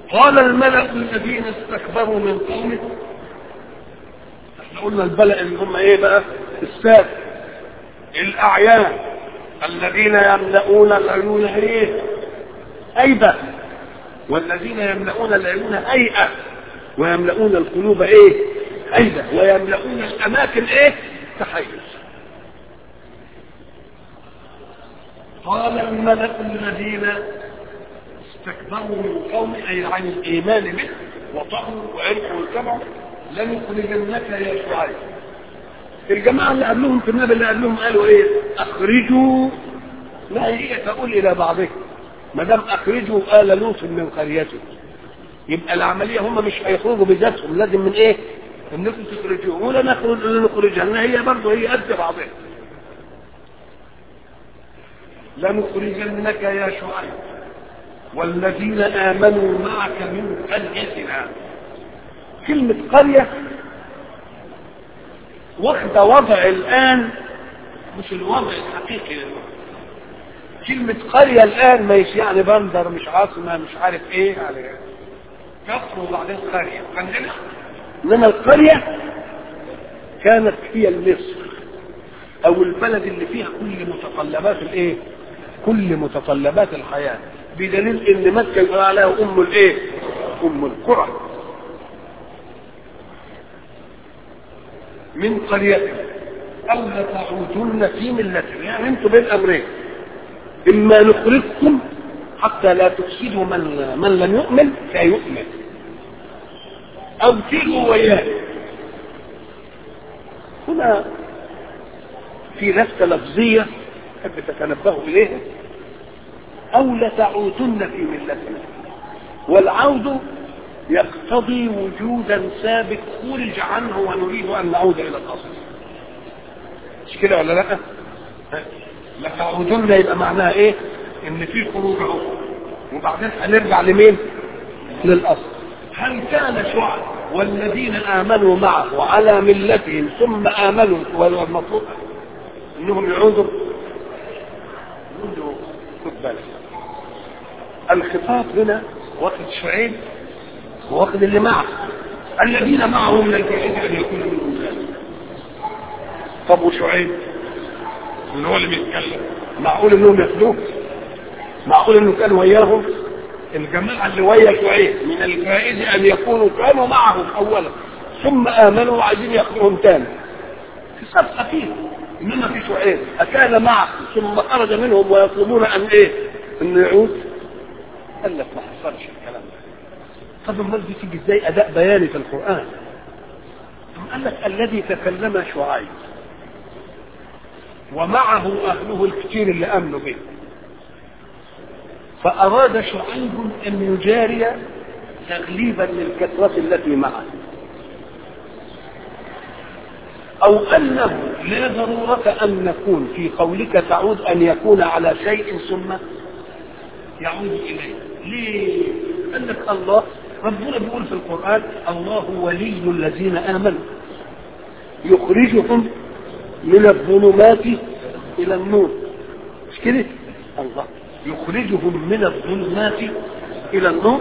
قال الملأ الذين استكبروا من قومه احنا قلنا البلأ اللي هم ايه بقى الساد الاعيان الذين يملؤون العيون ايه ايبة والذين يملؤون العيون هيئة ويملؤون القلوب ايه هيبة ويملؤون الاماكن ايه تحيز قال الملأ الذين استكبروا من قوم اي عن الايمان به وطغوا وعرفوا واتبعوا لنخرجنك يا شعيب الجماعه اللي قبلهم في النبي اللي قبلهم قالوا ايه اخرجوا لا هي تقول الى بعضهم ما دام اخرجوا ال لوط من قريته يبقى العمليه هم مش هيخرجوا بذاتهم لازم من ايه انكم تخرجوه ولا نخرج لنخرجها هي برضه هي قد بعضها لنخرجنك يا شعيب والذين آمنوا معك من قريتنا كلمة قرية واخدة وضع الآن مش الوضع الحقيقي كلمة قرية الآن ما يش يعني بندر مش عاصمة مش عارف ايه يعني كفر وبعدين قرية عندنا انما القرية كانت هي مصر او البلد اللي فيها كل متطلبات الايه كل متطلبات الحياة بدليل ان مكة يقول عليها ام الايه ام القرى من قريتنا أو لتعودن في ملتنا يعني انتم بين امرين اما نخرجكم حتى لا تفسدوا من من لم يؤمن فيؤمن او تيجوا وياه هنا في لفتة لفظية تحب تتنبهوا إليها أو لتعودن في ملتنا والعود يقتضي وجودا سابق خرج عنه ونريد أن نعود إلى الأصل مش كده ولا لا؟ لتعودن يبقى معناها إيه؟ إن في خروج أهو وبعدين هنرجع لمين؟ للأصل هل كان شعب والذين آمنوا معه على ملتهم ثم آمنوا والمطلوب انهم يعودوا يقولوا خد بالك الخطاب هنا واخد شعيب واخد اللي معه الذين معه من البعيد ان يكونوا منهم ذلك طب وشعيب اللي هو اللي بيتكلم معقول انهم ياخدوه معقول انه كان وياهم الجماعه اللي ويا شعيب من الجائز ان يكونوا كانوا معهم اولا ثم امنوا وعايزين ياخذوهم تاني في صفقه فيه انما في شعيب اكان معه ثم خرج منهم ويطلبون ان ايه انه يعود قال لك ما حصلش الكلام ده طب امال دي تيجي ازاي اداء بياني في القران ثم قال لك الذي تكلم شعيب ومعه اهله الكثير اللي امنوا به فاراد شعيب ان يجاري تغليبا للكثره التي معه أو أنه لا ضرورة أن نكون في قولك تعود أن يكون على شيء ثم يعود إليه ليه؟ قال لك الله ربنا بيقول في القرآن الله ولي الذين آمنوا يخرجهم من الظلمات إلى النور مش كده؟ الله يخرجهم من الظلمات إلى النور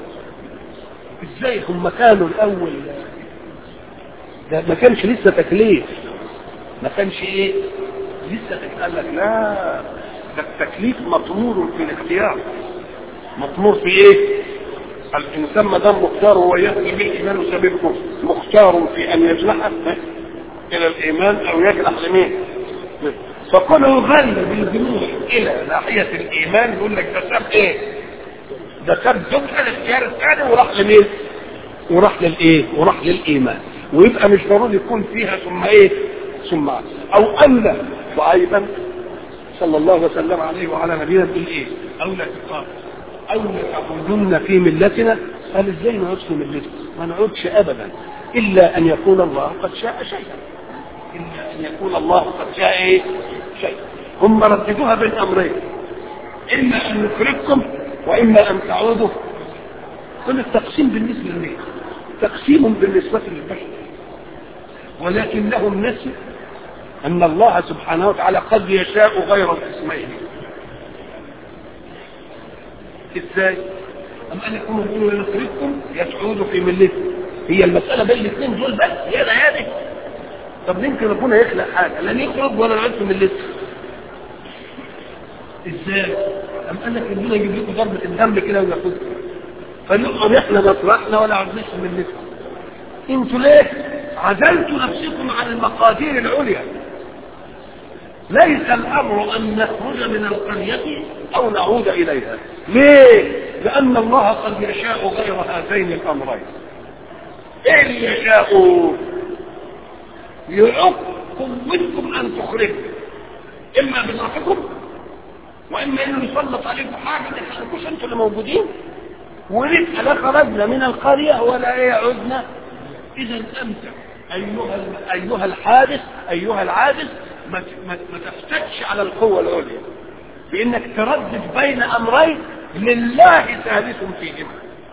ازاي هم كانوا الأول ده ما كانش لسه تكليف ما كانش ايه لسه تكليف قال لك لا ده التكليف مطمور في الاختيار مطمور في ايه الانسان ما دام مختار هو يهدي بالايمان سببكم مختار في ان يجنح الى الايمان او يجنح لمين فكونه يغلب بالجنوح الى ناحيه الايمان يقول لك ده ساب ايه ده ساب دفع الاختيار الثاني وراح لمين وراح للايه وراح للايمان ويبقى مش ضروري يكون فيها ثم ايه ثم او ان شعيبا صلى الله وسلم عليه وعلى نبينا بيقول ايه او لا تقام او لتعودن في ملتنا قال ازاي نعود في ملتنا ما نعودش ابدا الا ان يكون الله قد شاء شيئا الا ان يكون الله قد شاء ايه شيئا هم رددوها بين امرين اما ان نخرجكم واما ان تعودوا كل التقسيم بالنسبه لمين تقسيم بالنسبة للبشر ولكنهم نسوا أن الله سبحانه وتعالى قد يشاء غير الاسمين ازاي أم أن يكونوا يقولوا لنخرجكم يسعودوا في ملتكم هي المسألة بين الاثنين دول بس هي ده هذه طب يمكن ربنا يخلق حاجة لن يخرج ولا نعد في ملتكم ازاي؟ أم قال لك ربنا يجيب لكم ضربة الدم كده وياخدكم فنقعد احنا مطرحنا ولا عدناش في ملتكم انتوا ليه؟ عزلتوا نفسكم عن المقادير العليا ليس الامر ان نخرج من القرية او نعود اليها ليه لان الله قد يشاء غير هذين الامرين ايه اللي يشاء يعق قوتكم ان تخرجوا اما بضعفكم واما انه يسلط عليكم حاجه ما تخليكوش انتوا اللي موجودين ونبقى لا خرجنا من القريه ولا ايه عدنا اذا انت ايها ايها الحادث ايها العابث ما ما ما تفتكش على القوه العليا بانك تردد بين امرين لله ثالث فيهما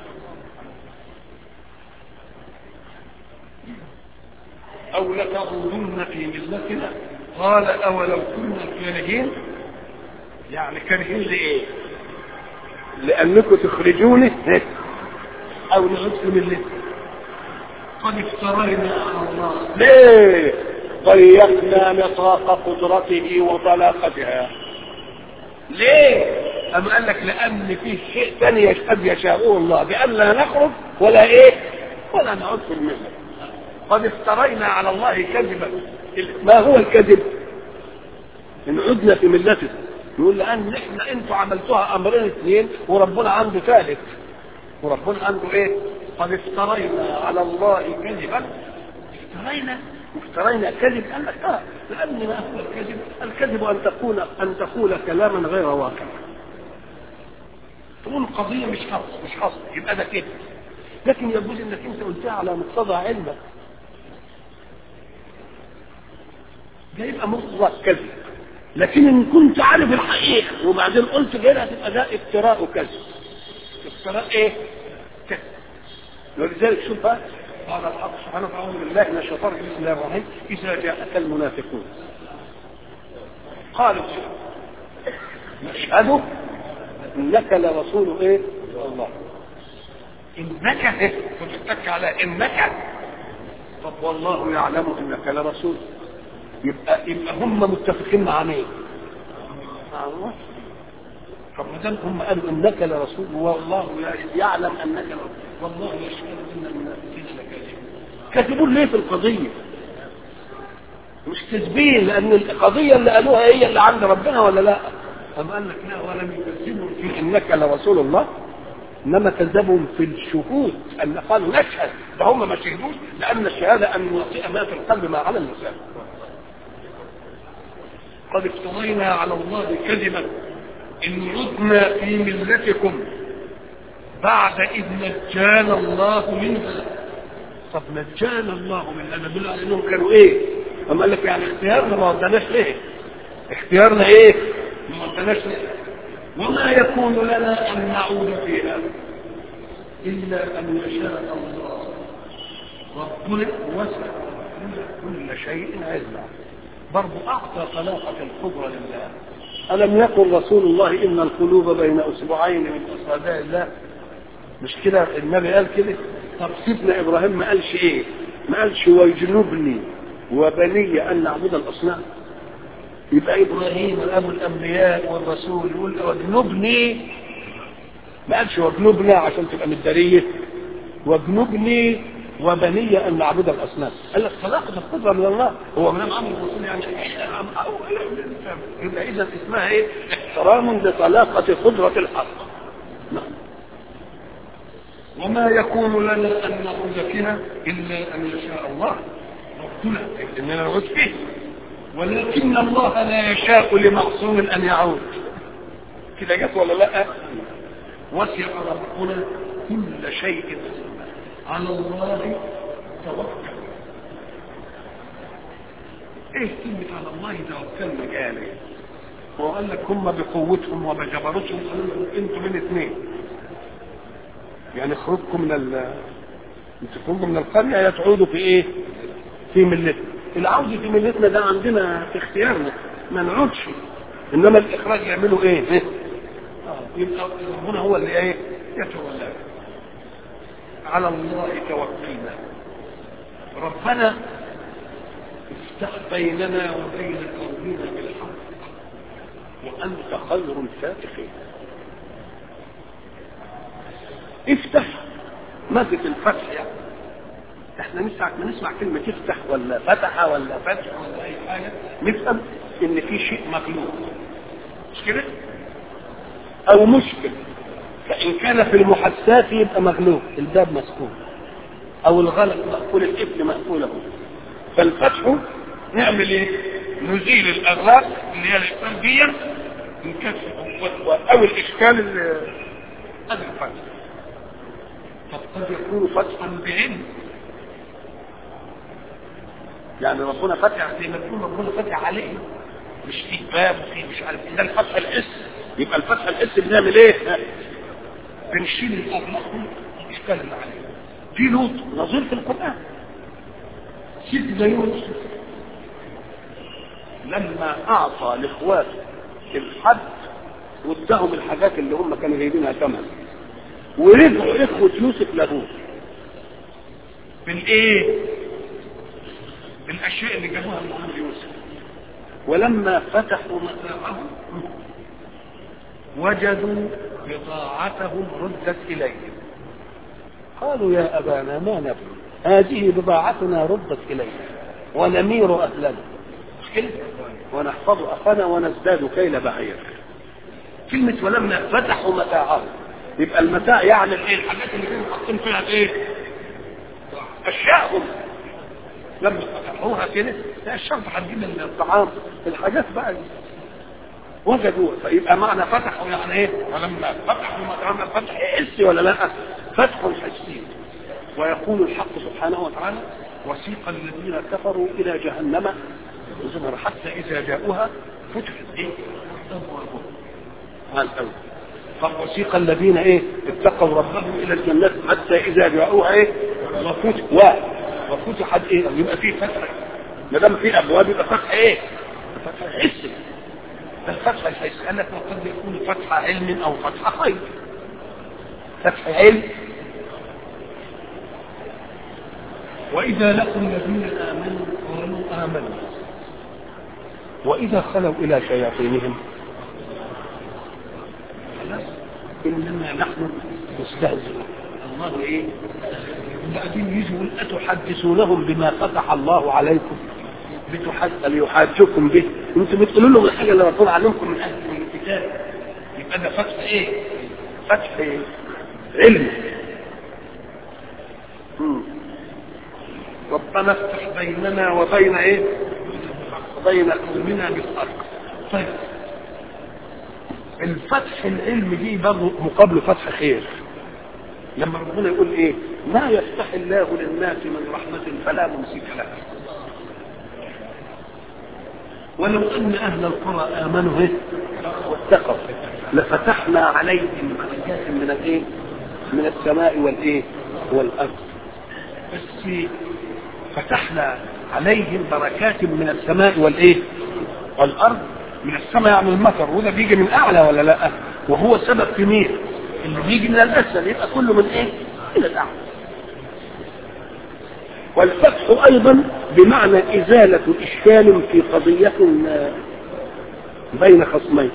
او لتعودن في ملتنا قال اولو كنا كارهين يعني كارهين لايه لانكم تخرجوني او نعود في ملتنا قد افترينا على الله ليه ضيقنا نطاق قدرته وطلاقتها ليه أم قال لك لأن في شيء ثاني قد يشاءه الله بأن لا نخرج ولا إيه ولا نعود في الملة قد افترينا على الله كذبا ما هو الكذب إن عدنا في ملته يقول لأن إحنا أنتوا عملتوها أمرين اثنين وربنا عنده ثالث وربنا عنده إيه قد افترينا على الله كذبا افترينا افترينا كذب قال لك اه لان ما هو الكذب؟ الكذب ان تقول ان تقول كلاما غير واقع. تقول قضيه مش حصل مش حصل يبقى ده كذب. لكن يجوز انك انت قلتها على مقتضى علمك. ده يبقى مطلق كذب. لكن ان كنت عارف الحقيقه وبعدين قلت غيرها تبقى ده افتراء كذب. افتراء ايه؟ كذب. ولذلك شوف بقى قال الحق سبحانه وتعالى بالله من الشيطان بسم الله الرحمن اذا جاءك المنافقون قالوا نشهد انك لرسول ايه الله انك ايه وتتك على انك طب والله يعلم انك لرسول يبقى يبقى هم متفقين مع مين؟ مع الله طب ما دام هم قالوا انك لرسول والله يعلم انك لرسول والله يشهد ان المنافقين لكاذبون كذبون ليه في القضيه؟ مش كذبين لان القضيه اللي قالوها هي اللي عند ربنا ولا لا؟ أم قال لك لا ولم يكذبوا في انك لرسول الله انما كذبهم في الشهود ان قالوا نشهد ده هم ما شهدوش لان الشهاده ان يعطي ما في القلب ما على اللسان قد افترينا على الله كذبا إن عدنا في ملتكم بعد إذ نجانا الله منها طب نجانا الله منها ده دول على انهم كانوا ايه؟ أما قال لك يعني اختيارنا ما ودناش ليه؟ اختيارنا ايه؟ ما ودناش ليه؟ وما يكون لنا أن نعود فيها إلا أن يشاء الله ربنا وسع كل شيء علما برضه أعطى طلاقة القدرة لله ألم يقل رسول الله إن القلوب بين أسبوعين من أصابع الله مش كده النبي قال كده طب سيدنا إبراهيم ما قالش إيه ما قالش ويجنبني وبني أن نعبد الأصنام يبقى إبراهيم أبو الأنبياء والرسول يقول واجنبني ما قالش واجنبنا عشان تبقى مدارية واجنبني وبني أن نعبد الأصنام قال لك طلاقة القدرة من الله هو من أمر الرسول يعني يبقى إذا اسمها إيه؟ احترام لطلاقة قدرة الحق نعم وما يكون لنا أن نعود فيها إلا أن يشاء الله ربنا إننا نعود فيه ولكن الله لا يشاء لمعصوم أن يعود كده جت ولا لا وسع ربنا كل شيء على الله توكل ايه كلمة على الله توكلنا قال هو قال لك هم بقوتهم وبجبروتهم قالوا لهم انتوا من اثنين يعني خروجكم من ال تخرجوا من القرية يا تعودوا في ايه؟ في ملتنا العودة في ملتنا ده عندنا في اختيارنا ما نعودش انما الاخراج يعملوا ايه؟ آه. يبقى ربنا هو اللي ايه؟ يتولاه على الله توكلنا ربنا افتح بيننا وبين قومنا بالحق وانت خير الفاتحين افتح مادة الفتح يعني احنا نسمع ما نسمع كلمة افتح ولا فتح ولا فتح ولا اي حاجة نفهم ان في شيء مخلوق مش كده او مشكل فان كان في المحسات يبقى مغلوب الباب مسكون او الغلق مقفول القفل مقفوله فالفتح نعمل ايه نزيل الاغلاق اللي هي الاشكال دي نكسر او الاشكال اللي هذا الفتح فقد يكون فتحا بعلم يعني ربنا فتح زي ما تكون ربنا فتح عليه مش في باب وفي مش عارف ده الفتح الاس يبقى الفتح الاس بنعمل ايه؟ بنشيل الاغلاق الاشكال اللي عليه في لوط نظير في القران سيدنا يونس لما اعطى لاخواته الحد واداهم الحاجات اللي هم كانوا جايبينها ثمن ورجعوا اخوة يوسف له بالايه بالاشياء اللي جابوها من عند يوسف ولما فتحوا متاعهم وجدوا بضاعتهم ردت اليهم قالوا يا ابانا ما نبغي هذه بضاعتنا ردت الينا ونمير اهلنا مش كده ونحفظ اخانا ونزداد كيل بعير كلمة ولما فتحوا متاعهم يبقى المتاع يعني الايه الحاجات اللي كانوا حاطين فيها الايه اشياءهم لما فتحوها كده لا الشرط هتجيب من الطعام الحاجات بقى دي. وجدوا فيبقى معنى فتحوا يعني ايه ولما فتحوا متاعهم فتح حسي ولا لا فتح حسي ويقول الحق سبحانه وتعالى وسيق الذين كفروا الى جهنم زمر حتى اذا جاءوها فتحت ايه ابوابها هذا الاول فوسيق الذين ايه اتقوا ربهم الى الجنات حتى اذا جاءوها ايه وفتح و وفتحت ايه يبقى في فتح ما دام في ابواب يبقى فتح ايه فتح حسي الفتح الحسي قال لك وقد يكون فتح علم او فتح خير فتح علم واذا لقوا الذين امنوا قالوا امنا واذا خلوا الى شياطينهم انما نحن نستهزئ الله ايه وبعدين يجوا اتحدثونهم بما فتح الله عليكم بتحد ليحاجكم به انتم بتقولوا لهم الحاجه اللي ربنا علمكم من اهل الكتاب يبقى ده فتح ايه فتح إيه؟ علم مم. ربنا افتح بيننا وبين ايه وبين قومنا بالحق طيب الفتح العلم دي برضه مقابله فتح خير لما ربنا يقول ايه ما يفتح الله للناس من رحمة فلا ممسك لها ولو ان اهل القرى امنوا ايه واتقوا لفتحنا عليهم بركات من الايه من السماء والايه والارض بس فتحنا عليهم بركات من السماء والايه والارض من السماء يعني المطر وده بيجي من اعلى ولا لا وهو سبب في مين اللي بيجي من الاسفل يبقى كله من ايه الى الاعلى والفتح ايضا بمعنى ازاله اشكال في قضيه بين خصمين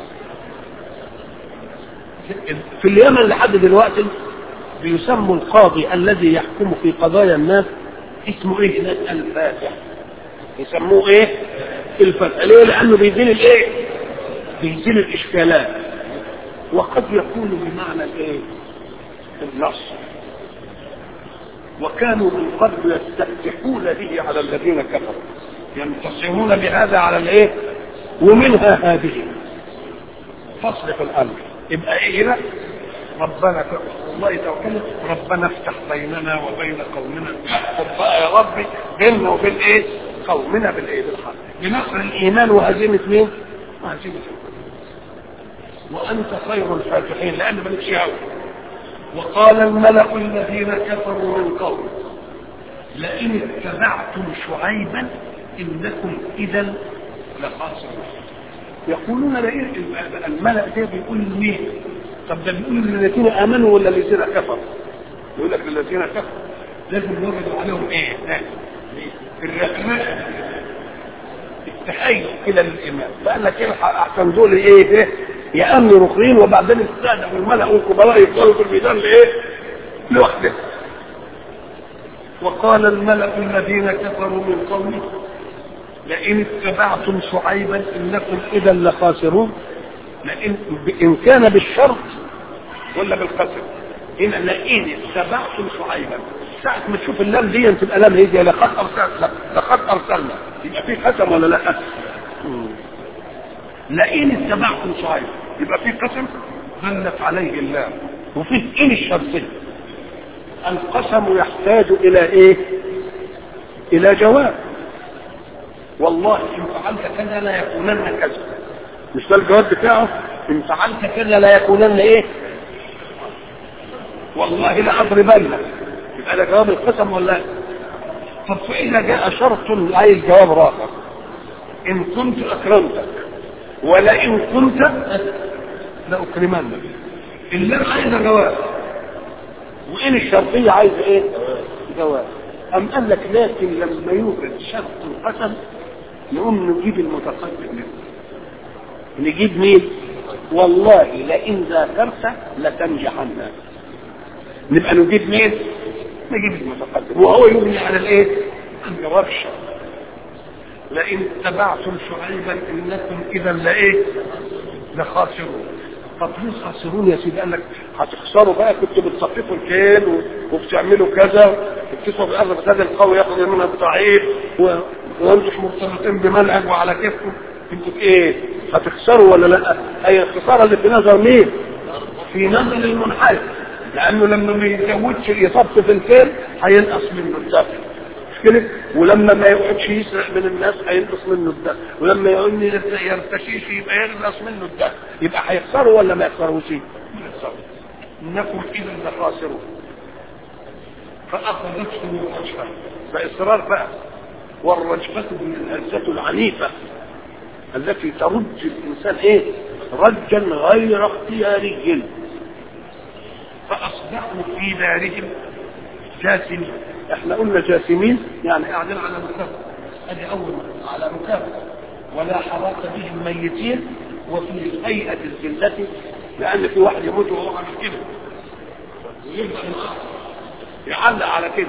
في اليمن لحد دلوقتي بيسموا القاضي الذي يحكم في قضايا الناس اسمه ايه هناك الفاتح يسموه ايه الفتح ليه لانه بيزيل الايه بيزيل الاشكالات وقد يكون بمعنى الايه النص وكانوا من قبل يستفتحون به على الذين كفروا ينتصرون بهذا على الايه ومنها هذه فصل في الامر يبقى ايه هنا ربنا والله توكلنا ربنا افتح بيننا وبين قومنا احفظ بقى يا ربي بيننا وبين ايه قومنا بالايه بالحق بنصر الايمان وهزيمه مين وهزيمه وانت خير الفاتحين لان مالكش هوى وقال الملأ الذين كفروا من قوم لئن اتبعتم شعيبا انكم اذا لخاسرون يقولون لئن الملأ ده بيقول مين طب ده بيقول للذين امنوا ولا الذين كفروا يقول لك للذين كفروا لازم نوجد عليهم ايه الرقماء التحيز الى الايمان فقال لك ايه احسن دول ايه ايه يامنوا ركنين وبعدين الساده والملأ والكبراء يفضلوا في الميدان لايه لوحدهم وقال الملأ الذين كفروا من قومه لئن اتبعتم شعيبا انكم اذا لخاسرون لئن ان كان بالشرط ولا بالقسم هنا لئن اتبعتم شعيبا ساعة ما تشوف اللام دي تبقى لام هي لقد ارسلنا لقد ارسلنا يبقى في قسم ولا لا لئن اتبعتم شعيبا يبقى في قسم دلت عليه اللام وفي ان الشرطيه القسم يحتاج الى ايه الى جواب والله ان فعلت كذا لا يكونن كذا مش ده الجواب بتاعه ان فعلت كذا لا يكونن ايه والله لاضربنك يبقى ده جواب القسم ولا طب فاذا جاء شرط عايز جواب راخر ان كنت اكرمتك ولئن كنت لاكرمنك اللام عايزه جواب وان الشرطيه عايزه ايه جواب ام قال لك لكن لما يوجد شرط القسم نقوم نجيب المتقدم منه نجيب مين والله لئن ذاكرت لتنجحن نبقى نجيب مين نجيب المتقدم وهو يبني على الايه الجواب الشرط لئن اتبعتم شعيبا انكم اذا لايه لخاسرون طب ليه خاسرون يا سيدي قال لك هتخسروا بقى كنتوا بتصفقوا الكيل وبتعملوا كذا وبتصفوا الارض فساد القوي ياخذ منها الضعيف وانتم مرتبطين بمنهج وعلى كيفكم انتوا ايه هتخسروا ولا لا اي الخساره اللي في نظر مين في نظر المنحرف لانه لما ما يزودش يصف في الكيل هينقص منه الدفع كده ولما ما يقعدش يسرق من الناس هينقص منه الدخل ولما يقول يرتشيش يبقى ينقص منه الدخل يبقى هيخسروا ولا ما يخسروش يخسروا انكم اذا لخاسرون فاخذتهم الرجفه باصرار بقى والرجفه من الهزه العنيفه التي ترج الانسان ايه رجا غير اختياري فاصبحوا في دارهم جاثمين احنا قلنا جاثمين يعني قاعدين على مكافأة ادي اول على مكافأة ولا حراك بهم ميتين وفي هيئة الجلة لان في واحد يموت وهو عامل كده ويبدا يعلق على كده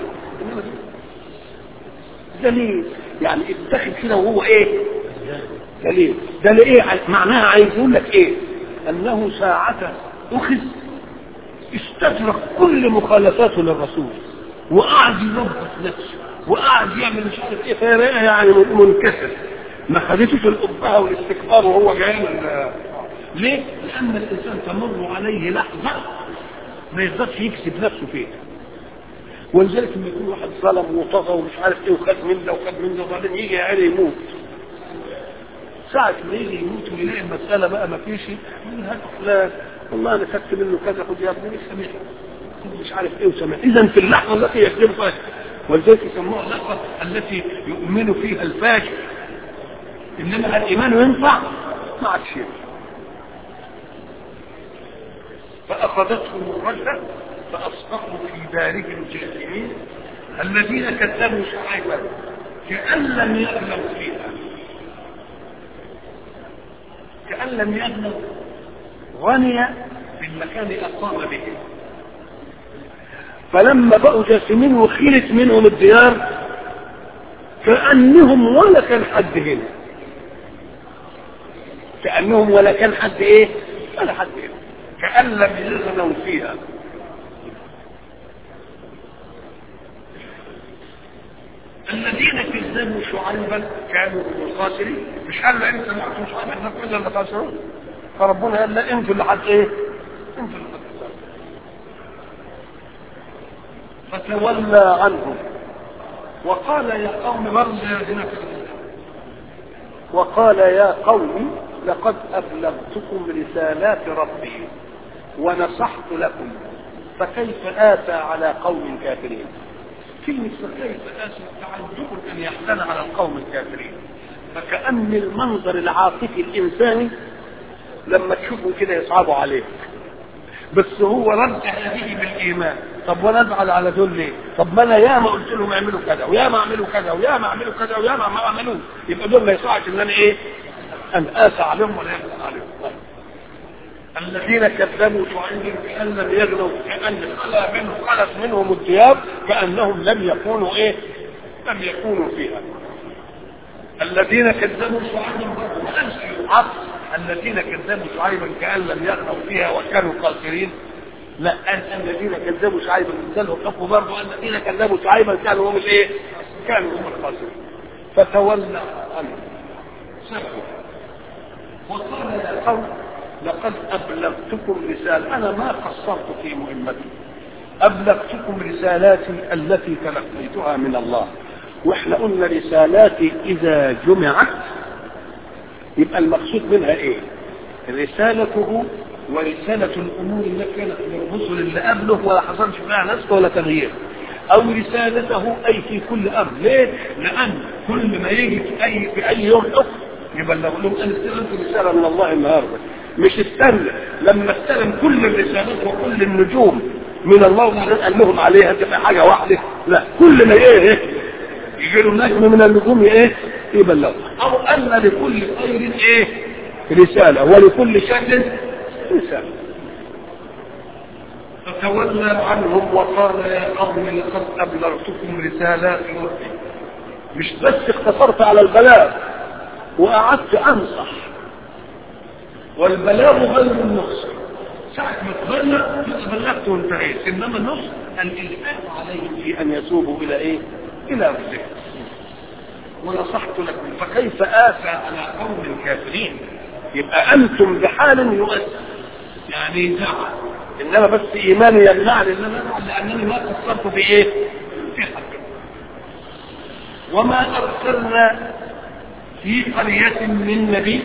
دليل يعني اتخذ كده وهو ايه دليل ده لإيه معناها عايز يقول لك ايه انه ساعة اخذ استدرك كل مخالفاته للرسول وقعد يظبط نفسه وقعد يعمل مش عارف ايه فيلاقيها يعني منكسر ما خدتش الابهه والاستكبار وهو جاي من ليه؟ لان الانسان تمر عليه لحظه ما يقدرش يكسب نفسه فيها ولذلك لما يكون واحد ظلم وطغى ومش عارف ايه وخد من ده وخد من ده وبعدين يجي يعني يموت ساعة ما يجي يموت ويلاقي المسألة بقى ما فيش يقول هات فلان والله انا خدت منه كذا خد يا ابني سامحني مش عارف ايه وسمع اذا في اللحظه التي يكذب فيها ولذلك يسموها اللحظه التي يؤمن فيها الفاجر انما الايمان ينفع ما عادش فاخذتهم الرجله فاصبحوا في دارهم جاثمين الذين كذبوا شعيبا كان لم يغنوا فيها كان لم يغنوا غني بالمكان اقام به فلما بقوا جاسمين وخيلت منهم الديار كأنهم ولا كان حد هنا كأنهم ولا كان حد ايه ولا حد هنا كأن لم يغنوا فيها الذين كذبوا شعيبا كانوا من الخاسرين مش قال له انت معكم شعيب احنا كلنا اللي خاسرون فربنا قال لا انتوا اللي حد ايه انتوا اللي فتولى عنهم وقال يا قوم برد يا وقال يا قوم لقد أبلغتكم رسالات ربي ونصحت لكم فكيف آتى على قوم كافرين كلمة فكيف آتى تعجب أن يحزن على القوم الكافرين فكأن المنظر العاطفي الإنساني لما تشوفه كده يصعبوا عليك بس هو رد هذه بالايمان طب وانا ازعل على دول ليه طب ما انا ياما قلت لهم اعملوا كذا وياما اعملوا كذا وياما اعملوا كذا وياما ما عملوه يبقى دول ما يصحش ان انا ايه ان اسى عليهم ولا يغلى عليهم الذين كذبوا شعيب كأن لم يغنوا كأن خلا منهم خلت منهم الثياب كأنهم لم يكونوا ايه لم يكونوا فيها الذين كذبوا شعيبا عطف الذين كذبوا شعيبا كأن لم يغنوا فيها وكانوا خاسرين لا أن الذين كذبوا شعيبا كانوا حكوا برضه الذين كذبوا شعيبا كانوا هم الايه؟ كانوا هم الخاسرين فتولى عنهم سكوا وقال يا قوم لقد أبلغتكم رسالة أنا ما قصرت في مهمتي أبلغتكم رسالاتي التي تلقيتها من الله واحنا قلنا رسالاتي إذا جمعت يبقى المقصود منها ايه رسالته ورسالة الأمور التي كانت للرسل اللي قبله ولا حصلش فيها نسخ ولا تغيير أو رسالته أي في كل أمر ليه؟ لأن كل ما يجي في أي في أي يوم حكم يبلغ لهم أنا استلمت رسالة من الله النهاردة مش استنى لما استلم كل الرسالات وكل النجوم من الله وبعدين قال لهم عليها تبقى حاجة واحدة لا كل ما ايه يجي له نجم من النجوم ايه يبلغ او ان لكل خير ايه رسالة ولكل شر رسالة فتولى عنهم وقال يا قوم لقد ابلغتكم رسالات ربي مش بس اقتصرت على البلاغ وقعدت انصح والبلاغ غير النصح ساعة ما تبلغ بلغت وانتهيت انما النصح الالحاح عليهم في ان يتوبوا الى ايه الى ربهم ونصحت لكم فكيف آسى على قوم كافرين يبقى أنتم بحال يؤثر يعني زعل إنما بس إيماني يمنعني إن أنا أزعل لأنني ما قصرت في إيه؟ في حق وما أرسلنا في قرية من نبي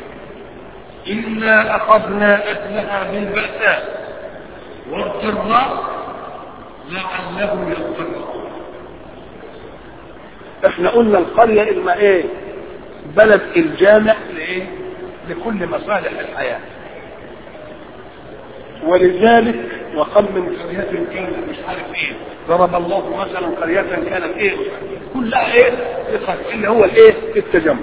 إلا أخذنا أهلها بالبأساء والضراء لعلهم يضرون احنا قلنا القرية إما ايه بلد الجامع لايه لكل مصالح الحياة ولذلك وقم من قرية كانت مش عارف ايه ضرب الله مثلا قرية كانت ايه كلها ايه اللي هو الايه التجمع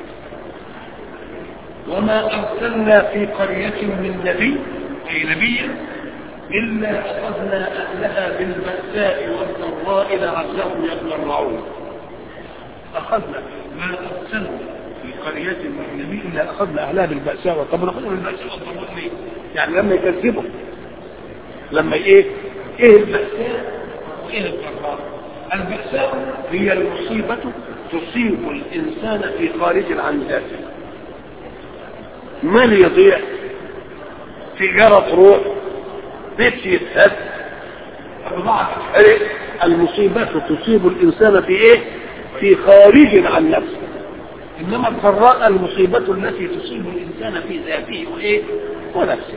وما ارسلنا في قرية من نبي اي نبي الا اخذنا اهلها بالبأساء والضراء لعلهم يضرعون أخذنا ما أرسلنا في قرية من نبي إلا أخذنا أهلها بالبأساء طب نقول بالبأساء والضراء ليه؟ يعني لما يكذبوا لما إيه؟ إيه البأساء وإيه الضراء؟ البأساء هي المصيبة تصيب الإنسان في خارج عن ذاته مال يضيع تجارة تروح بيت يتهد بضاعة تتحرق المصيبات تصيب الإنسان في إيه؟ في خارج عن نفسه انما الضراء المصيبة التي تصيب الانسان في ذاته وايه ونفسه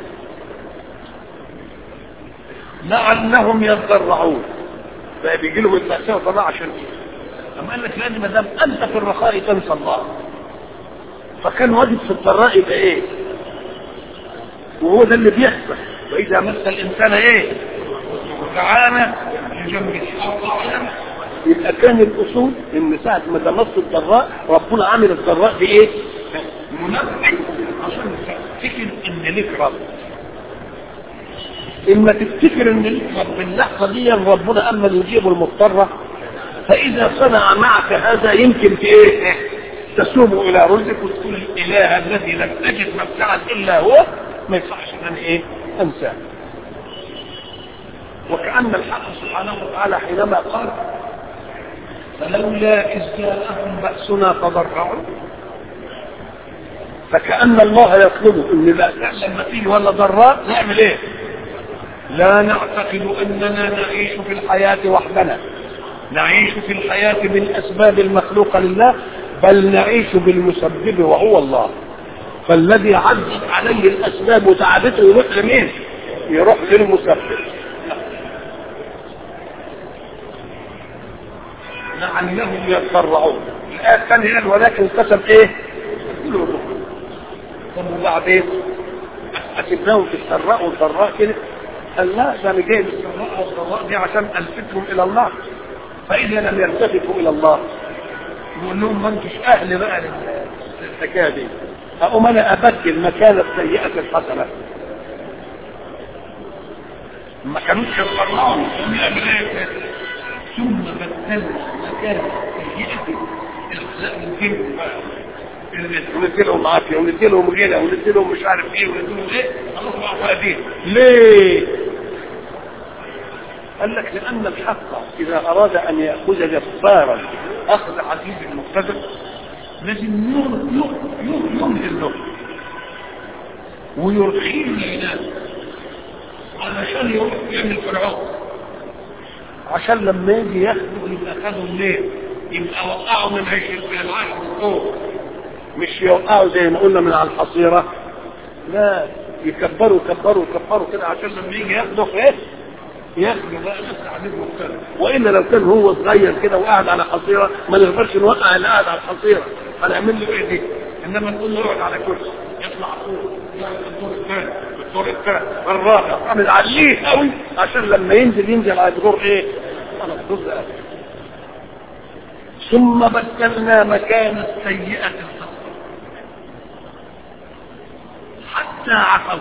لعلهم يتضرعون فبيجي لهم البأساء والضراء عشان ايه اما قال لك لان ما دام انت في الرخاء تنسى الله فكان واجب في الضراء يبقى ايه وهو ده اللي بيحصل واذا مس الانسان ايه تعالى جنب يبقى كان الاصول ان ساعه ما تمص الضراء ربنا عامل الضراء بايه؟ منبه عشان تفتكر ان ليك رب اما تفتكر ان ليك رب اللحظه دي ربنا اما يجيب المضطره فاذا صنع معك هذا يمكن في ايه؟ تسوم الى رزقك وتقول الاله الذي لم تجد مبدعا الا هو ما يصحش ان انا ايه؟ انساه وكأن الحق سبحانه وتعالى حينما قال فلولا إذ جاءهم بأسنا تضرعوا فكأن الله يطلب ان لا لما تيجي ولا ضراء نعمل ايه لا نعتقد اننا نعيش في الحياة وحدنا نعيش في الحياة بالاسباب المخلوقة لله بل نعيش بالمسبب وهو الله فالذي عدت عليه الاسباب وتعبته يروح لمين يروح للمسبب لعلهم يتضرعون الآية الثانية قال ولكن قسم ايه قلوبهم طب وبعدين أسبناهم في السراء والضراء كده قال لا ده انا جاي بالسراء والضراء دي عشان الفتهم الى الله فاذا لم يلتفتوا الى الله يقول لهم ما انتش اهل بقى للحكايه دي اقوم انا ابدل مكان السيئه الحسنه ما كانوش يتفرعوا ثم بدلنا مكان السيئه الحسنه وندي لهم عافيه وندي لهم غنى وندي لهم مش عارف ايه وندي لهم ايه الله قادين ليه؟ قال لك لان الحق اذا اراد ان ياخذ جبارا اخذ عزيز مقتدر لازم يمهل له ويرخيه العناد علشان يروح يعمل فرعون عشان لما يجي ياخده يبقى خده منين؟ يبقى وقعه من عيش من العيش من فوق مش يوقعوا زي ما قلنا من على الحصيرة لا يكبروا يكبروا يكبروا كده عشان لما يجي ياخده ايه ياخده بقى نفس عديد مختلف والا لو كان هو صغير كده وقاعد على حصيرة ما نقدرش نوقع اللي قاعد على الحصيرة هنعمل له ايه دي انما نقول له اقعد على كرسي يطلع فوق يقعد الدور الثاني الدور الثالث الرابع اعمل عليه قوي عشان لما ينزل ينزل على الدور ايه على الدور ده ثم بدلنا مكان السيئة الحسنة حتى عفوا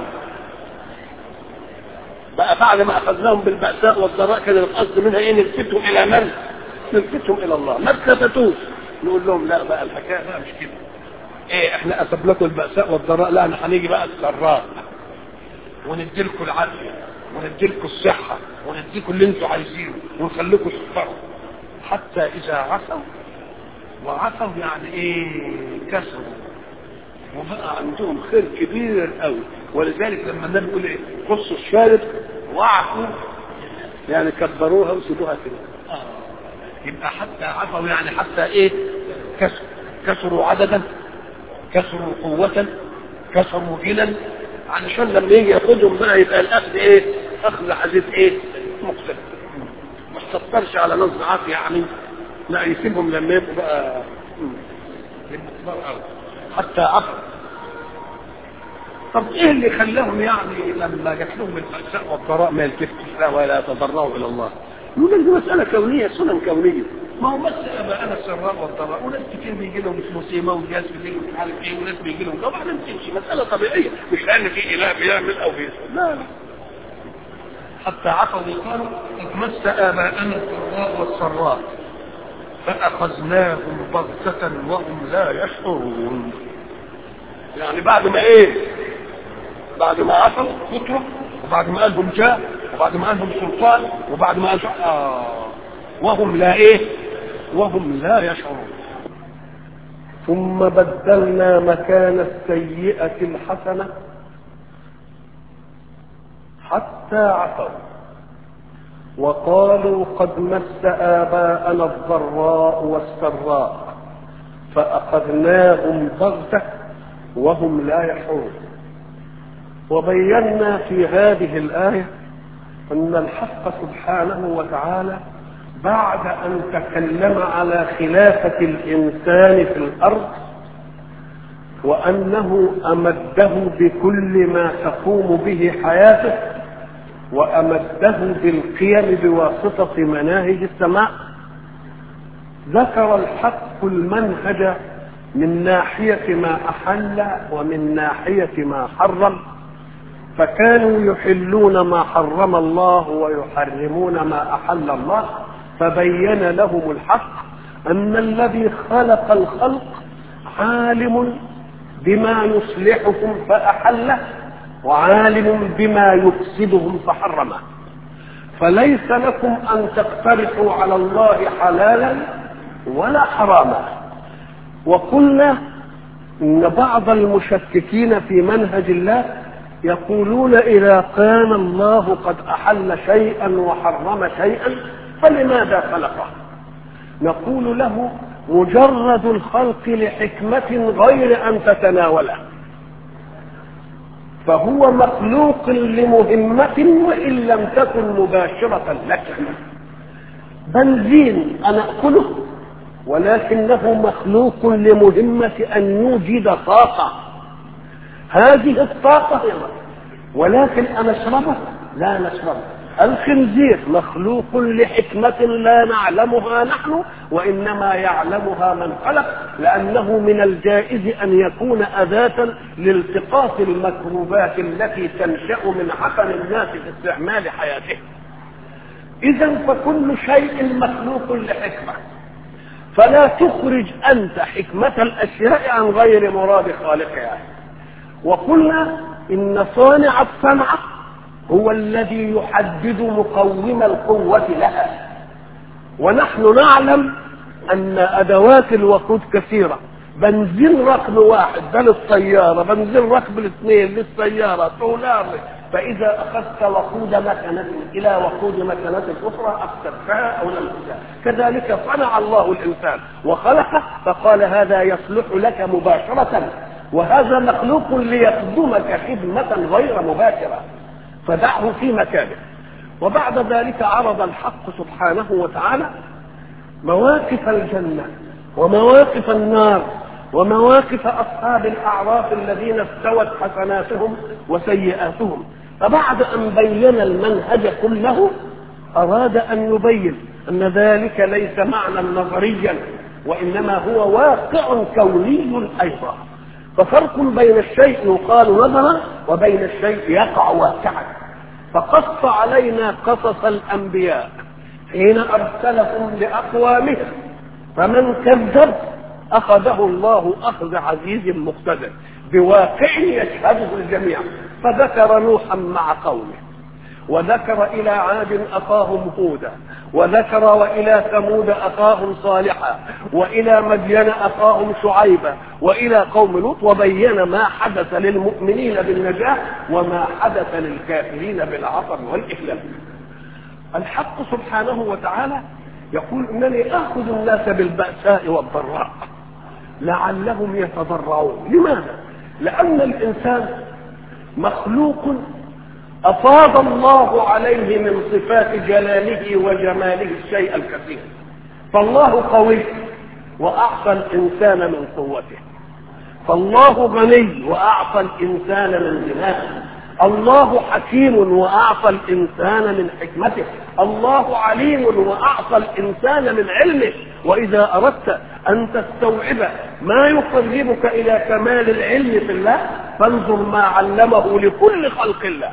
بقى بعد ما اخذناهم بالبأساء والضراء كان القصد منها ايه نلفتهم الى من؟ نلفتهم الى الله ما التفتوش نقول لهم لا بقى الحكايه بقى مش كده ايه احنا اسب لكم البأساء والضراء لا احنا هنيجي بقى السراء وندي لكم العافيه وندي لكم الصحه ونديكم اللي انتم عايزينه ونخليكم تكبروا حتى اذا عفوا وعفوا يعني ايه كسروا وبقى عندهم خير كبير قوي ولذلك لما النبي يقول ايه قصوا الشارب وعفوا يعني كبروها وسيبوها كده آه. يبقى حتى عفوا يعني حتى ايه كسروا كسروا عددا كسروا قوة كسروا غنى علشان لما يجي ياخدهم بقى يبقى الاخذ ايه اخذ عزيز ايه مختلف ما تستطرش على نصب عافية يعني لا يسيبهم لما يبقوا بقى يبقوا كبار قوي حتى عفوا طب ايه اللي خلاهم يعني لما جات لهم البأساء والضراء ما يلتفتش لا ولا يتضرعوا الى الله يقول لك دي مسألة كونية سنن كونية ما هو بس أنا السراء والضراء وناس كتير بيجي لهم مصيبة وناس بيجي لهم مش عارف ايه وناس بيجي لهم طبعا تمشي مسألة طبيعية مش لأن في إله بيعمل أو بيسوي لا لا حتى عفوا وقالوا قد مس آباءنا الضراء والسراء فأخذناهم بغتة وهم لا يشعرون يعني بعد ما ايه بعد ما عصوا فترة وبعد ما قالهم جاء وبعد ما قالهم سلطان وبعد ما قالهم آه وهم لا ايه وهم لا يشعرون ثم بدلنا مكان السيئة الحسنة حتى عفوا وقالوا قد مس آباءنا الضراء والسراء فأخذناهم بغتة وهم لا يشعرون وبينا في هذه الآية أن الحق سبحانه وتعالى بعد أن تكلم على خلافة الإنسان في الأرض وأنه أمده بكل ما تقوم به حياته وأمده بالقيم بواسطة مناهج السماء ذكر الحق المنهج من ناحية ما أحل ومن ناحية ما حرم فكانوا يحلون ما حرم الله ويحرمون ما أحل الله فبين لهم الحق أن الذي خلق الخلق عالم بما يصلحهم فأحله وعالم بما يفسدهم فحرمه فليس لكم أن تقترحوا على الله حلالا ولا حراما وقلنا ان بعض المشككين في منهج الله يقولون اذا كان الله قد احل شيئا وحرم شيئا فلماذا خلقه نقول له مجرد الخلق لحكمة غير أن تتناوله فهو مخلوق لمهمة وإن لم تكن مباشرة لك بنزين أنا أكله ولكنه مخلوق لمهمة أن يوجد طاقة هذه الطاقة هي ولكن أنشربه لا نشربه الخنزير مخلوق لحكمة لا نعلمها نحن وإنما يعلمها من خلق لأنه من الجائز أن يكون أداة لالتقاط المكروبات التي تنشأ من عفن الناس في استعمال حياتهم إذا فكل شيء مخلوق لحكمة فلا تخرج أنت حكمة الأشياء عن غير مراد خالقها وقلنا إن صانع الصنعة هو الذي يحدد مقوم القوة لها ونحن نعلم أن أدوات الوقود كثيرة بنزين رقم واحد ده للسيارة بنزين رقم الاثنين للسيارة سولار فإذا أخذت وقود مكنة إلى وقود مكنة أخرى أكثرتها أو لم كذلك صنع الله الإنسان وخلقه فقال هذا يصلح لك مباشرة وهذا مخلوق ليخدمك خدمة غير مباشرة فدعه في مكانه وبعد ذلك عرض الحق سبحانه وتعالى مواقف الجنة ومواقف النار ومواقف أصحاب الأعراف الذين استوت حسناتهم وسيئاتهم فبعد أن بين المنهج كله أراد أن يبين أن ذلك ليس معنى نظريا وإنما هو واقع كوني أيضا ففرق بين الشيء يقال نظرا وبين الشيء يقع واقعا فقص علينا قصص الانبياء حين ارسلهم لاقوامهم فمن كذب اخذه الله اخذ عزيز مقتدر بواقع يشهده الجميع فذكر نوحا مع قومه وذكر إلى عاد أخاهم هودا وذكر وإلى ثمود أخاهم صالحا وإلى مدين أخاهم شعيبا وإلى قوم لوط وبين ما حدث للمؤمنين بالنجاة وما حدث للكافرين بالعطر والإهلاك الحق سبحانه وتعالى يقول إنني آخذ الناس بالبأساء والضراء لعلهم يتضرعون لماذا؟ لأن الإنسان مخلوق أفاض الله عليه من صفات جلاله وجماله الشيء الكثير فالله قوي وأعطى الإنسان من قوته فالله غني وأعطى الإنسان من غناه الله حكيم وأعطى الإنسان من حكمته الله عليم وأعطى الإنسان من علمه وإذا أردت أن تستوعب ما يقربك إلى كمال العلم في الله فانظر ما علمه لكل خلق الله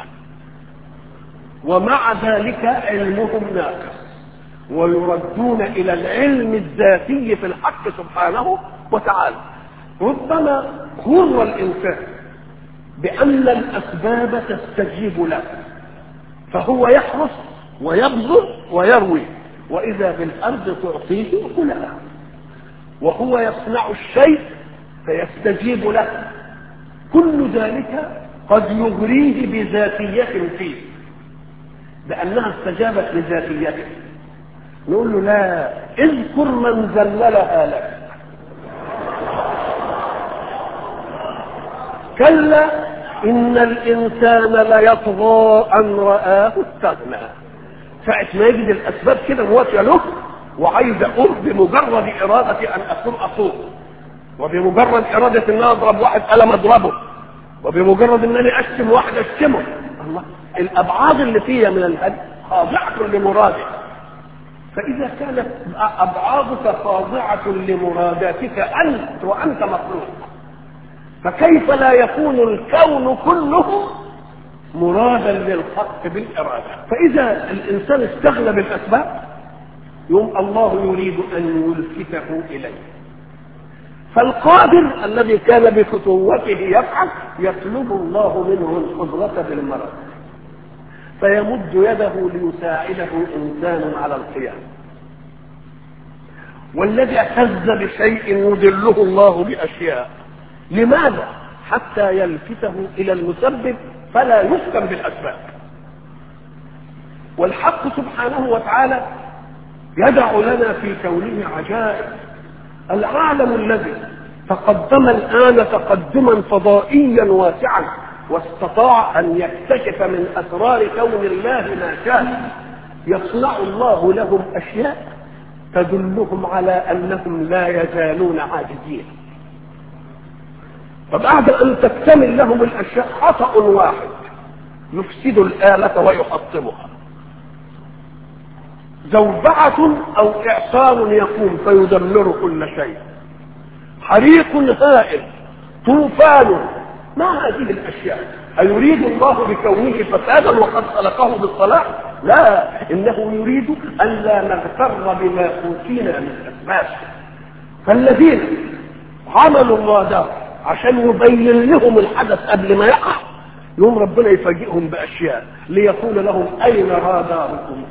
ومع ذلك علمهم ناقص ويردون الى العلم الذاتي في الحق سبحانه وتعالى ربما غر الانسان بان الاسباب تستجيب له فهو يحرص ويبذل ويروي واذا بالارض تعطيه كلها وهو يصنع الشيء فيستجيب له كل ذلك قد يغريه بذاتيه فيه بأنها استجابت لذاتيته نقول له لا اذكر من ذللها لك كلا إن الإنسان ليطغى أن رآه استغنى ساعة ما يجد الأسباب كده موافية له وعايز أقوم بمجرد إرادة أن أقوم أقوم وبمجرد إرادة أن أضرب واحد قلم أضربه وبمجرد أنني أشتم واحد أشتمه الله الابعاد اللي فيها من الهدي خاضعه لمراده فاذا كانت ابعادك خاضعه لمراداتك انت وانت مخلوق فكيف لا يكون الكون كله مرادا للخلق بالاراده فاذا الانسان استغنى بالاسباب يوم الله يريد ان يلفته اليه فالقادر الذي كان بفتوته يفعل يطلب الله منه القدرة بالمرض فيمد يده ليساعده إنسان على القيام والذي اعتز بشيء يدله الله بأشياء لماذا؟ حتى يلفته إلى المسبب فلا يحكم بالأسباب والحق سبحانه وتعالى يدع لنا في كونه عجائب العالم الذي تقدم الآن تقدما فضائيا واسعا واستطاع أن يكتشف من أسرار كون الله ما شاء يصنع الله لهم أشياء تدلهم على انهم لا يزالون عاجزين فبعد ان تكتمل لهم الاشياء خطا واحد يفسد الاله ويحطمها زوبعة أو إعصار يقوم فيدمر كل شيء حريق هائل طوفان ما هذه الأشياء أيريد الله بكونه فسادا وقد خلقه بالصلاح لا إنه يريد أن لا نغتر بما أوتينا من أسباب فالذين عملوا الرادار عشان يبين لهم الحدث قبل ما يقع يوم ربنا يفاجئهم بأشياء ليقول لهم أين راداركم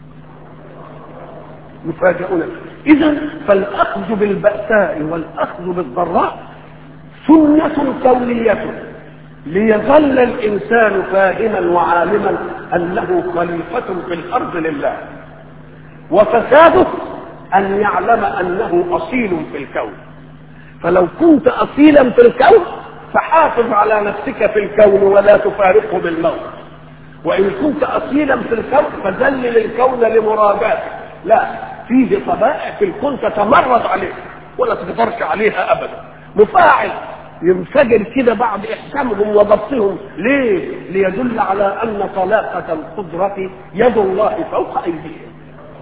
يفاجئون اذا فالاخذ بالباساء والاخذ بالضراء سنه كونيه ليظل الانسان فاهما وعالما انه خليفه في الارض لله وفساده ان يعلم انه اصيل في الكون فلو كنت اصيلا في الكون فحافظ على نفسك في الكون ولا تفارقه بالموت وان كنت اصيلا في الكون فذلل الكون لمراجاتك لا فيه طبائع في الكون تتمرد عليه ولا تقدرش عليها ابدا مفاعل ينفجر كده بعد احكامهم وضبطهم ليه ليدل على ان طلاقه القدره يد الله فوق ايديهم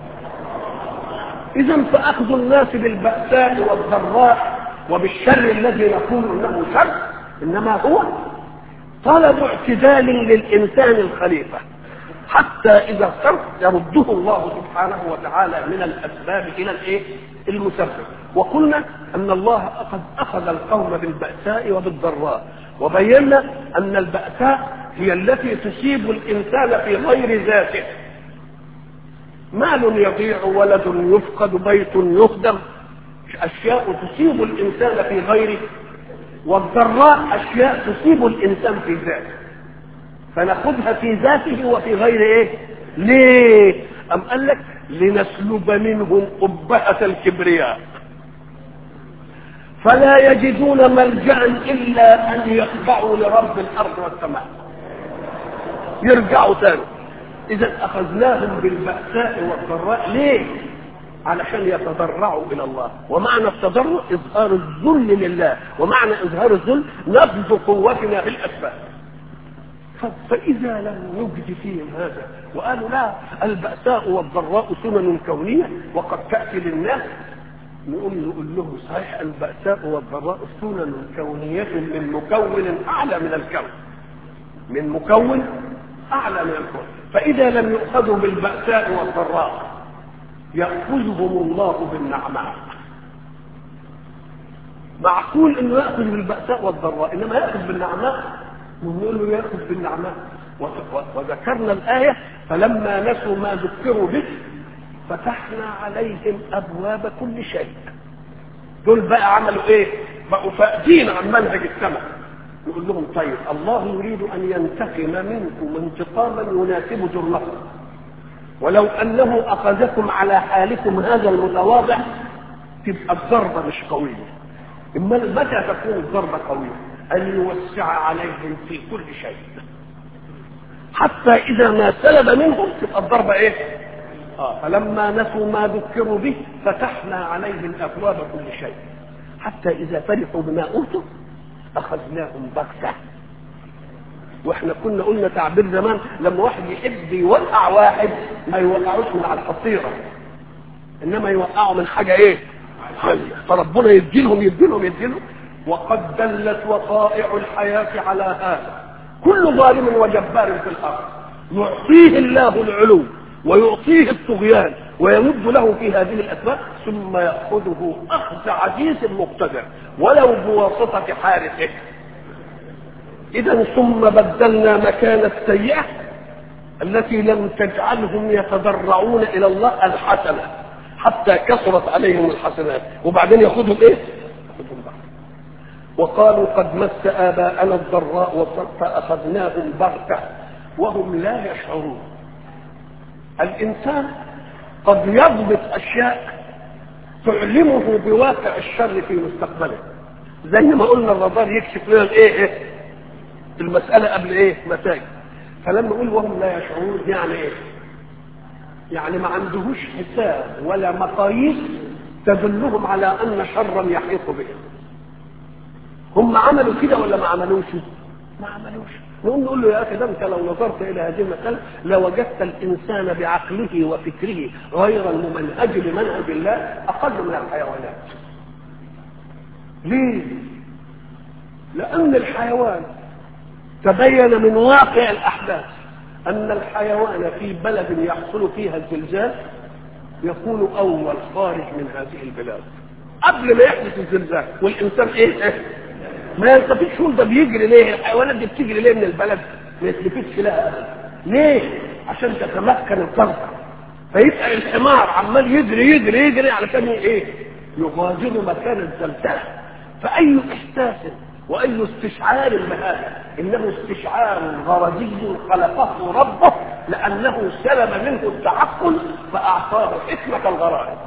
اذا فاخذ الناس بالباساء والضراء وبالشر الذي نقول انه شر انما هو طلب اعتدال للانسان الخليفه حتى اذا صرف يرده الله سبحانه وتعالى من الاسباب الى الايه المسبب وقلنا ان الله قد اخذ القوم بالباساء وبالضراء وبينا ان الباساء هي التي تصيب الانسان في غير ذاته مال يضيع ولد يفقد بيت يهدم اشياء تصيب الانسان في غيره والضراء اشياء تصيب الانسان في ذاته فناخذها في ذاته وفي غير ايه ليه ام قال لك لنسلب منهم قبهة الكبرياء فلا يجدون ملجا الا ان يخضعوا لرب الارض والسماء يرجعوا تاني اذا اخذناهم بالباساء والضراء ليه علشان يتضرعوا الى الله ومعنى التضرع اظهار الذل لله ومعنى اظهار الذل نبذ قوتنا بالاسباب فإذا لم يجد فيهم هذا وقالوا لا البأساء والضراء سنن كونية وقد تأتي للناس نقول نقول له صحيح البأساء والضراء سنن كونية من مكون أعلى من الكون من مكون أعلى من الكون فإذا لم يؤخذوا بالبأساء والضراء يأخذهم الله بالنعماء معقول انه ياخذ بالباساء والضراء انما ياخذ بالنعماء ونقول له ياخذ بالنعماء وذكرنا الايه فلما نسوا ما ذكروا به فتحنا عليهم ابواب كل شيء دول بقى عملوا ايه بقوا فاقدين عن منهج السماء نقول لهم طيب الله يريد ان ينتقم منكم انتقاما يناسب جرمكم ولو انه اخذكم على حالكم هذا المتواضع تبقى الضربه مش قويه اما متى تكون الضربه قويه ان يوسع عليهم في كل شيء حتى اذا ما سلب منهم تبقى الضربه ايه آه. فلما نسوا ما ذكروا به فتحنا عليهم ابواب كل شيء حتى اذا فرحوا بما اوتوا اخذناهم بغته واحنا كنا قلنا تعبير زمان لما واحد يحب يوقع واحد ما يوقعوش من على الحصيره انما يوقعوا من حاجه ايه عاليه فربنا يديلهم يديلهم يديلهم وقد دلت وقائع الحياه على هذا كل ظالم وجبار في الارض يعطيه الله العلو ويعطيه الطغيان ويمد له في هذه الاسباب ثم ياخذه اخذ عزيز مقتدر ولو بواسطه حارسه اذا ثم بدلنا مكان السيئه التي لم تجعلهم يتضرعون الى الله الحسنه حتى كثرت عليهم الحسنات وبعدين ياخذهم ايه ياخذهم بعد وقالوا قد مس اباءنا الضراء فاخذناهم بغته وهم لا يشعرون الانسان قد يضبط اشياء تعلمه بواقع الشر في مستقبله زي ما قلنا الرادار يكشف لنا الايه إيه؟ المسألة قبل ايه مساجد فلما نقول وهم لا يشعرون يعني ايه يعني ما عندهوش حساب ولا مقاييس تدلهم على ان شرا يحيط بهم هم عملوا كده ولا ما عملوش ما عملوش نقوم نقول له يا اخي ده انت لو نظرت الى هذه المساله لوجدت الانسان بعقله وفكره غير الممنهج لمنهج الله اقل من الحيوانات ليه لان الحيوان تبين من واقع الاحداث ان الحيوان في بلد يحصل فيها الزلزال يكون اول خارج من هذه البلاد قبل ما يحدث الزلزال والانسان ايه ما يلتفتش يقول ده بيجري ليه الحيوانات دي بتجري ليه من البلد ما يلتفتش لها ابدا ليه عشان تتمكن الطرقه فيبقى الحمار عمال يجري يجري يجري علشان ايه يغادر مكان الزلزال فاي احساس واي استشعار بهذا انه استشعار غرضي خلقه ربه لانه سلب منه التعقل فاعطاه حكمه الغرائز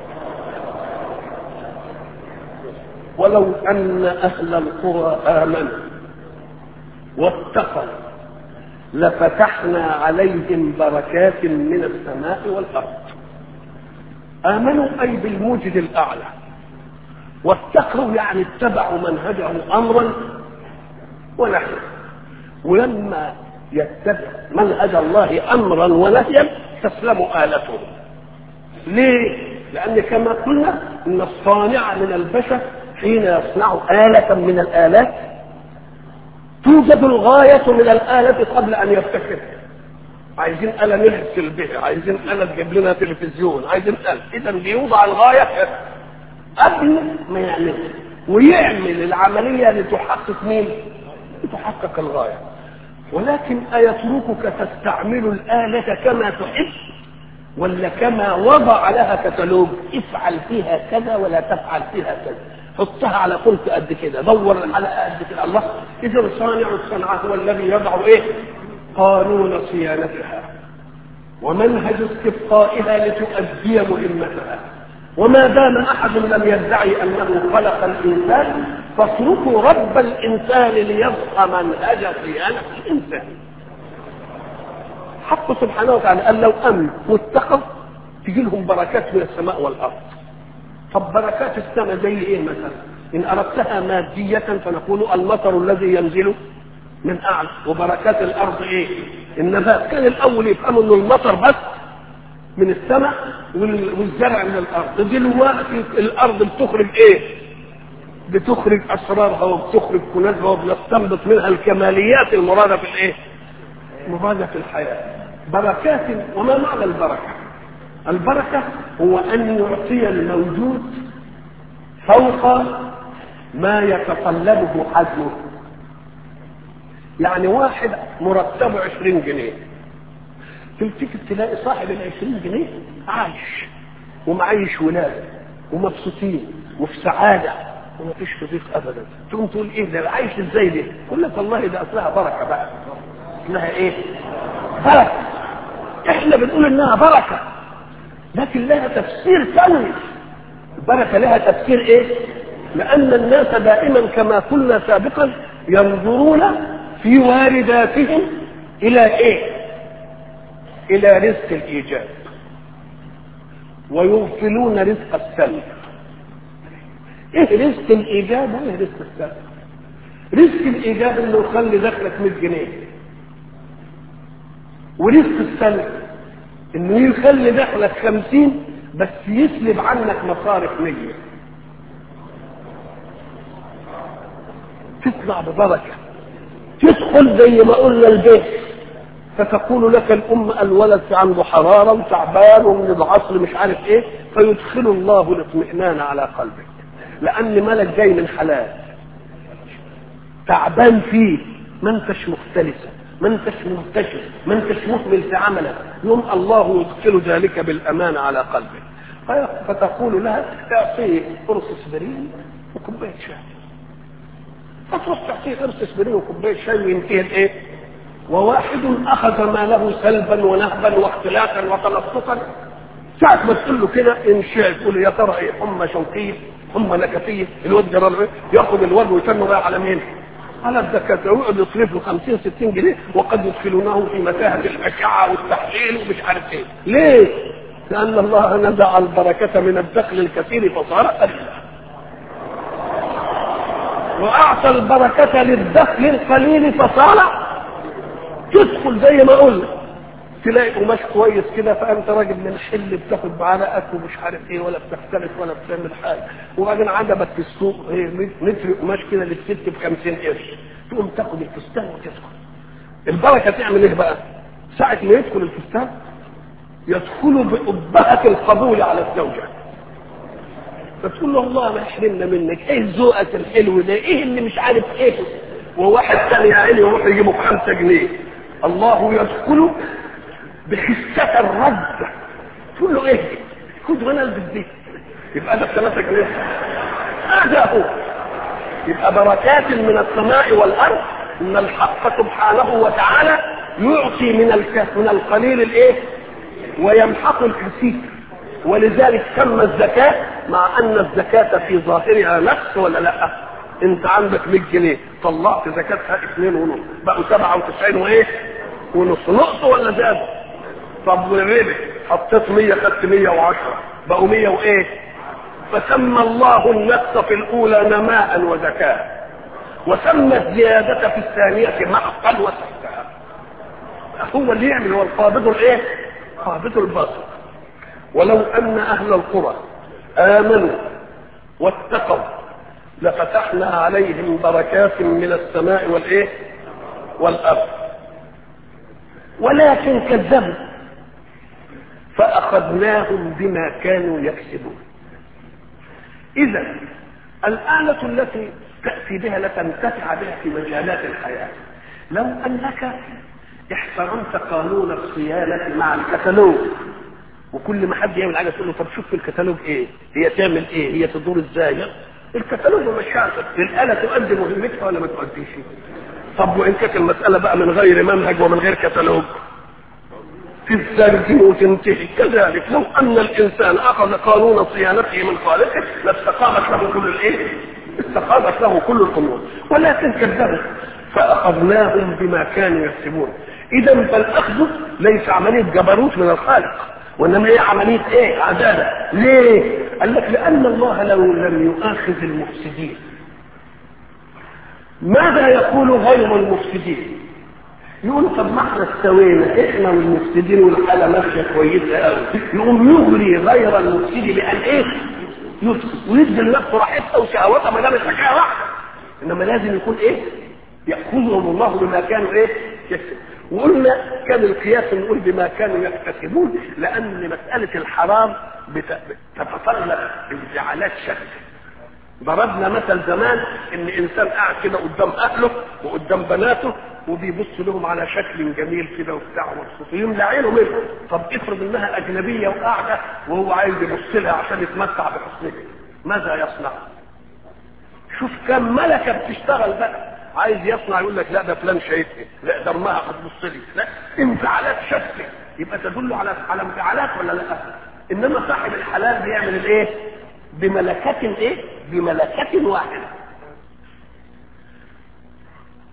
ولو ان اهل القرى امنوا واتقوا لفتحنا عليهم بركات من السماء والارض امنوا اي بالموجد الاعلى واتقوا يعني اتبعوا منهجه امرا ونهيا ولما يتبع منهج الله امرا ونهيا تسلم الته ليه لان كما قلنا ان الصانع من البشر حين يصنع آلة من الآلات توجد الغاية من الآلة قبل أن يبتكر عايزين آلة نغسل بها عايزين آلة تجيب لنا تلفزيون عايزين آلة إذا بيوضع الغاية قبل ما يعمل ويعمل العملية لتحقق مين؟ لتحقق الغاية ولكن أيتركك تستعمل الآلة كما تحب ولا كما وضع لها كتالوج افعل فيها كذا ولا تفعل فيها كذا حطها على قلت قد كده دور الحلقه قد كده الله اذا صانع الصنعه هو الذي يضع ايه قانون صيانتها ومنهج استبقائها لتؤدي مهمتها وما دام احد لم يدعي انه خلق الانسان فاتركوا رب الانسان ليبقى منهج صيانه الانسان حق سبحانه وتعالى قال لو امن واتقوا تجي لهم بركات من السماء والارض طب بركات السماء زي ايه مثلا ان اردتها ماديه فنقول المطر الذي ينزل من اعلى وبركات الارض ايه النبات كان الاول يفهموا ان المطر بس من السماء والزرع من الارض دلوقتي الارض بتخرج ايه بتخرج اسرارها وبتخرج كنازها وبنستنبط منها الكماليات المراده في الايه المراده في الحياه بركات وما معنى البركه البركة هو أن يعطي الموجود فوق ما يتطلبه حجمه يعني واحد مرتبه عشرين جنيه تلتفت تلاقي صاحب العشرين جنيه عايش ومعيش ولاده ومبسوطين وفي سعادة ومفيش رزق أبدا تقوم تقول إيه ده عايش إزاي ده؟ يقول لك والله ده أصلها بركة بقى اسمها إيه؟ بركة إحنا بنقول إنها بركة لكن لها تفسير ثاني البركة لها تفسير ايه لان الناس دائما كما قلنا سابقا ينظرون في وارداتهم الى ايه الى رزق الايجاب ويغفلون رزق السلب ايه رزق الايجاب وايه رزق السلب رزق الايجاب انه يخلي دخلك 100 جنيه ورزق السلب انه يخلي دخلك خمسين بس يسلب عنك مصارف مية تطلع ببركة تدخل زي ما قلنا البيت فتقول لك الأم الولد عنده حرارة وتعبان ومن العصر مش عارف ايه فيدخل الله الاطمئنان على قلبك لأن ملك جاي من حلال تعبان فيه ما انتش مختلسه ما انتش منتشر ما انتش مهمل في عملك يوم الله يدخل ذلك بالامان على قلبك فتقول لها اعطيه قرص اسبرين وكوبايه شاي فتروح تعطيه قرص اسبرين وكوبايه شاي وينتهي الايه وواحد اخذ ماله سلبا ونهبا واختلاقا وتلطفا ساعة ما تقول له كده ان شاء تقول يا ترى ايه حمى شوكيه حمى نكتيه الواد جرى ياخذ الواد ويتنه بقى على مين؟ على الدكاتره ويقعد يصرف له 50 60 جنيه وقد يدخلونه في متاهه الاشعه والتحليل ومش عارف ايه ليه؟ لان الله نزع البركه من الدخل الكثير فصار قليلا واعطى البركه للدخل القليل فصار تدخل زي ما قلنا تلاقي قماش كويس كده فانت راجل من الحل بتاخد معلقك ومش عارف ايه ولا بتختلف ولا بتعمل حاجه وبعدين عجبك في السوق ايه متر قماش كده للست ب 50 قرش تقوم تاخد الفستان وتدخل البركه تعمل ايه بقى؟ ساعه ما يدخل الفستان يدخل بأبهة القبول على الزوجه فتقول له الله ما يحرمنا منك ايه ذوقك الحلو ده ايه اللي مش عارف ايه وواحد ثاني يا عيني يروح يجيبه بخمسة جنيه الله يدخل بخسة الرد تقول له ايه خد وانا البس دي يبقى ده بثلاثة جنيه هذا هو يبقى بركات من السماء والارض ان الحق سبحانه وتعالى يعطي من الك... من القليل الايه ويمحق الكثير ولذلك تم الزكاة مع ان الزكاة في ظاهرها نفس ولا لا انت عندك 100 جنيه طلعت زكاتها 2 ونص بقوا 97 وايه ونص نقص ولا زاد طب والربح حطيت 100 خدت 110 بقوا 100 وايه فسمى الله النقص في الاولى نماء وزكاه وسمى الزيادة في الثانية محقا وسكتا هو اللي يعمل هو القابض الايه قابض البصر ولو ان اهل القرى امنوا واتقوا لفتحنا عليهم بركات من السماء والايه والارض ولكن كذبوا فاخذناهم بما كانوا يكسبون اذا الاله التي تاتي بها لتنتفع بها في مجالات الحياه لو انك احترمت قانون الصيانه مع الكتالوج وكل ما حد يعمل حاجه تقول له طب شوف في الكتالوج ايه هي تعمل ايه هي تدور ازاي الكتالوج مش الاله تؤدي مهمتها ولا ما تؤديش طب وان كانت المساله بقى من غير منهج ومن غير كتالوج تستلزم وتنتهي كذلك لو ان الانسان اخذ قانون صيانته من خالقه لاستقامت له كل الايه استقامت له كل الامور ولكن كذبوا فاخذناهم بما كانوا يكسبون اذا فالاخذ ليس عمليه جبروت من الخالق وانما هي عمليه ايه عداله ليه قال لك لان الله لو لم يؤاخذ المفسدين ماذا يقول غير المفسدين يقول طب ما احنا استوينا احنا والمفسدين والحاله ماشيه كويسه قوي يقوم يغري غير المفسد بان ايه يفسد ويدي لنفسه راحتها وشهوتها ما دام الحكايه واحده انما لازم يكون ايه ياخذهم الله بما كانوا ايه يكسب وقلنا كان القياس نقول بما كانوا يكتسبون لان مساله الحرام تتطلب انفعالات شتى ضربنا مثل زمان ان انسان قاعد كده قدام اهله وقدام بناته وبيبص لهم على شكل جميل كده وبتاع مبسوط يملى عينه منهم طب افرض انها اجنبيه وقاعده وهو عايز يبص لها عشان يتمتع بحسنها ماذا يصنع؟ شوف كم ملكه بتشتغل بقى عايز يصنع يقول لك لا ده فلان شايفني لا ده امها هتبص لي لا انفعالات شتى يبقى تدل على على انفعالات ولا لا انما صاحب الحلال بيعمل الايه بملكة ايه بملكة واحدة